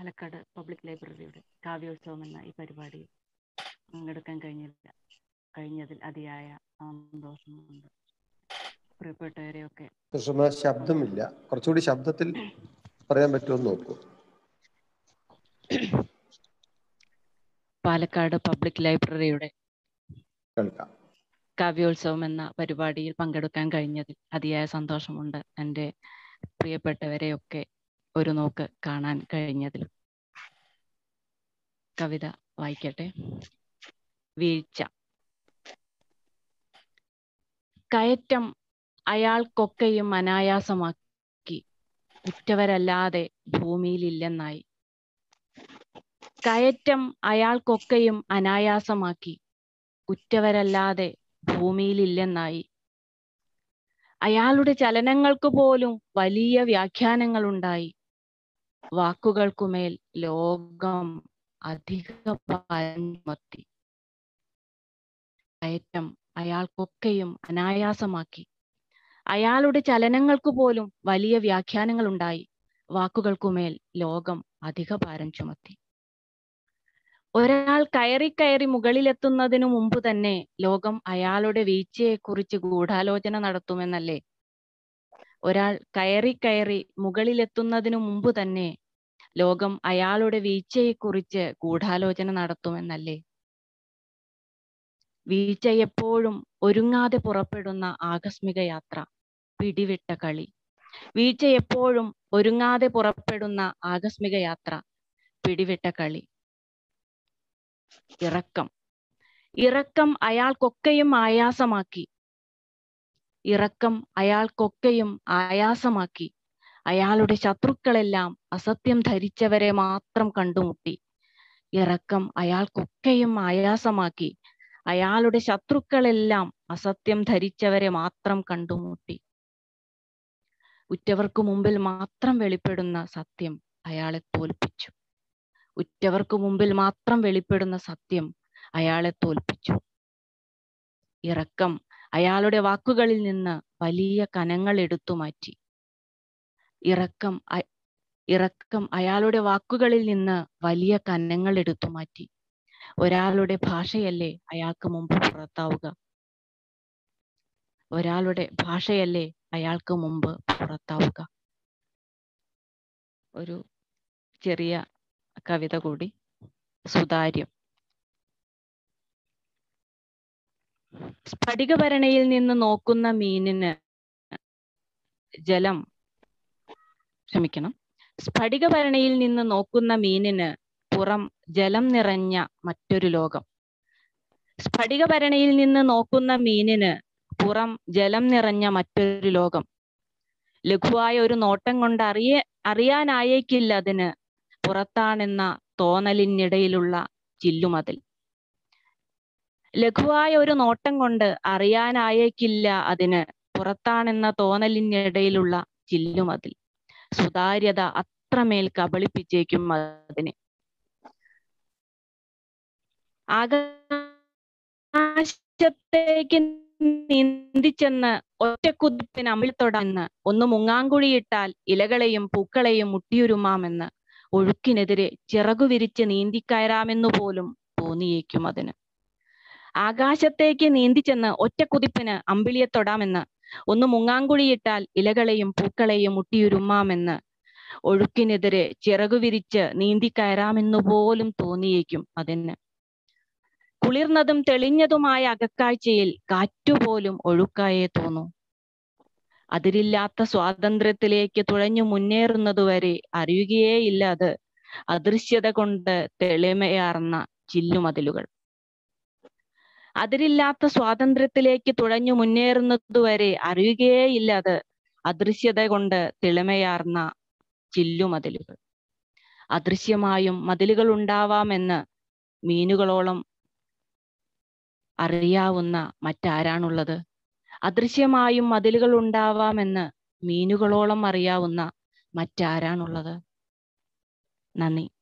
Palakkad public ലൈബ്രറിയുടെ കാവ്യോത്സവം എന്ന ഈ പരിപാടിയിൽ പങ്കെടുക്കാൻ കഴിഞ്ഞില്ല കഴിഞ്ഞതിൽ അതിയായ സന്തോഷമുണ്ട് പ്രിയപ്പെട്ടവരെയൊക്കെ സുഷമ ശബ്ദമില്ല കുറച്ചുകൂടി ശബ്ദത്തിൽ പറയാൻ പറ്റുമെന്ന് നോക്കൂ പാലക്കാട് പബ്ലിക് ലൈബ്രറിയുടെ കേൾക്കാം കാവ്യോത്സവം എന്ന പരിപാടിയിൽ പങ്കെടുക്കാൻ കഴിഞ്ഞതിൽ അതിയായ സന്തോഷമുണ്ട് എൻ്റെ പ്രിയപ്പെട്ടവരെയൊക്കെ ഒരു നോക്ക് കാണാൻ കഴിഞ്ഞതിൽ കവിത വായിക്കട്ടെ വീഴ്ച കയറ്റം അയാൾക്കൊക്കെയും അനായാസമാക്കി ഉറ്റവരല്ലാതെ ഭൂമിയിലില്ലെന്നായി കയറ്റം അയാൾക്കൊക്കെയും അനായാസമാക്കി ഉറ്റവരല്ലാതെ ഭൂമിയിലില്ലെന്നായി അയാളുടെ ചലനങ്ങൾക്ക് പോലും വലിയ വ്യാഖ്യാനങ്ങളുണ്ടായി വാക്കുകൾക്കുമേൽ ലോകം അധിക പരമത്തി കയറ്റം അയാൾക്കൊക്കെയും അനായാസമാക്കി അയാളുടെ ചലനങ്ങൾക്ക് പോലും വലിയ വ്യാഖ്യാനങ്ങളുണ്ടായി വാക്കുകൾക്കുമേൽ ലോകം അധിക ഭാരം ചുമത്തി ഒരാൾ കയറി കയറി മുകളിലെത്തുന്നതിനു മുമ്പ് തന്നെ ലോകം അയാളുടെ വീഴ്ചയെക്കുറിച്ച് ഗൂഢാലോചന നടത്തുമെന്നല്ലേ ഒരാൾ കയറി കയറി മുകളിലെത്തുന്നതിനു മുമ്പ് തന്നെ ലോകം അയാളുടെ വീഴ്ചയെക്കുറിച്ച് ഗൂഢാലോചന നടത്തുമെന്നല്ലേ വീഴ്ച എപ്പോഴും ഒരുങ്ങാതെ പുറപ്പെടുന്ന ആകസ്മിക യാത്ര പിടിവിട്ട കളി വീഴ്ച എപ്പോഴും ഒരുങ്ങാതെ പുറപ്പെടുന്ന ആകസ്മിക യാത്ര പിടിവിട്ട കളി ഇറക്കം ഇറക്കം അയാൾക്കൊക്കെയും ആയാസമാക്കി ഇറക്കം അയാൾക്കൊക്കെയും ആയാസമാക്കി അയാളുടെ ശത്രുക്കളെല്ലാം അസത്യം ധരിച്ചവരെ മാത്രം കണ്ടുമുട്ടി ഇറക്കം അയാൾക്കൊക്കെയും ആയാസമാക്കി അയാളുടെ ശത്രുക്കളെല്ലാം അസത്യം ധരിച്ചവരെ മാത്രം കണ്ടുമുട്ടി ഉറ്റവർക്ക് മുമ്പിൽ മാത്രം വെളിപ്പെടുന്ന സത്യം അയാളെ തോൽപ്പിച്ചു ഉറ്റവർക്ക് മുമ്പിൽ മാത്രം വെളിപ്പെടുന്ന സത്യം അയാളെ തോൽപ്പിച്ചു ഇറക്കം അയാളുടെ വാക്കുകളിൽ നിന്ന് വലിയ കനങ്ങൾ എടുത്തു മാറ്റി ഇറക്കം ഇറക്കം അയാളുടെ വാക്കുകളിൽ നിന്ന് വലിയ കന്നങ്ങൾ എടുത്തു മാറ്റി ഒരാളുടെ ഭാഷയല്ലേ അയാൾക്ക് മുമ്പ് പുറത്താവുക ഒരാളുടെ ഭാഷയല്ലേ അയാൾക്ക് മുമ്പ് പുറത്താവുക ഒരു ചെറിയ കവിത കൂടി സുതാര്യം സ്ഫടികഭരണയിൽ നിന്ന് നോക്കുന്ന മീനിന് ജലം ക്ഷമിക്കണം സ്ഫടികഭരണിയിൽ നിന്ന് നോക്കുന്ന മീനിന് പുറം ജലം നിറഞ്ഞ മറ്റൊരു ലോകം സ്ഫടികഭരണിയിൽ നിന്ന് നോക്കുന്ന മീനിന് പുറം ജലം നിറഞ്ഞ മറ്റൊരു ലോകം ലഘുവായ ഒരു നോട്ടം കൊണ്ട് അറിയ അറിയാനായേക്കില്ല അതിന് പുറത്താണെന്ന തോന്നലിനിടയിലുള്ള ചില്ലുമതിൽ ലഘുവായ ഒരു നോട്ടം കൊണ്ട് അറിയാനായേക്കില്ല അതിന് പുറത്താണെന്ന തോന്നലിനിടയിലുള്ള ചില്ലുമതിൽ സുതാര്യത അത്രമേൽ കബളിപ്പിച്ചേക്കും അതിനെ ആകാശത്തേക്ക് നീന്തിച്ചെന്ന് ഒറ്റക്കുതിപ്പിന് അമിഴ്ത്തൊടാമെന്ന് ഒന്ന് മുങ്ങാങ്കുഴിയിട്ടാൽ ഇലകളെയും പൂക്കളെയും മുട്ടിയുരുമാമെന്ന് ഒഴുക്കിനെതിരെ ചിറകു വിരിച്ച് നീന്തിക്കയറാമെന്നു പോലും തോന്നിയേക്കും അതിന് ആകാശത്തേക്ക് നീന്തിച്ചെന്ന് ഒറ്റക്കുതിപ്പിന് അമ്പിളിയെ തൊടാമെന്ന് ഒന്ന് മുങ്ങാങ്കുഴിയിട്ടാൽ ഇലകളെയും പൂക്കളെയും മുട്ടിയുരുമാമെന്ന് ഒഴുക്കിനെതിരെ ചിറകു വിരിച്ച് നീന്തിക്കയറാമെന്നു പോലും തോന്നിയേക്കും അതിന് കുളിർന്നതും തെളിഞ്ഞതുമായ അകക്കാഴ്ചയിൽ കാറ്റുപോലും ഒഴുക്കായേ തോന്നൂ അതിരില്ലാത്ത സ്വാതന്ത്ര്യത്തിലേക്ക് തുഴഞ്ഞു മുന്നേറുന്നതുവരെ അറിയുകയേയില്ല അത് അദൃശ്യത കൊണ്ട് തെളിമയാർന്ന ചില്ലുമതിലുകൾ അതിരില്ലാത്ത സ്വാതന്ത്ര്യത്തിലേക്ക് തുഴഞ്ഞു മുന്നേറുന്നതുവരെ അറിയുകയേയില്ല അത് അദൃശ്യത കൊണ്ട് തെളിമയാർന്ന ചില്ലുമതിലുകൾ അദൃശ്യമായും മതിലുകൾ ഉണ്ടാവാമെന്ന് മീനുകളോളം അറിയാവുന്ന മറ്റാരാണുള്ളത് അദൃശ്യമായും മതിലുകൾ ഉണ്ടാവാമെന്ന് മീനുകളോളം അറിയാവുന്ന മറ്റാരാണുള്ളത് നന്ദി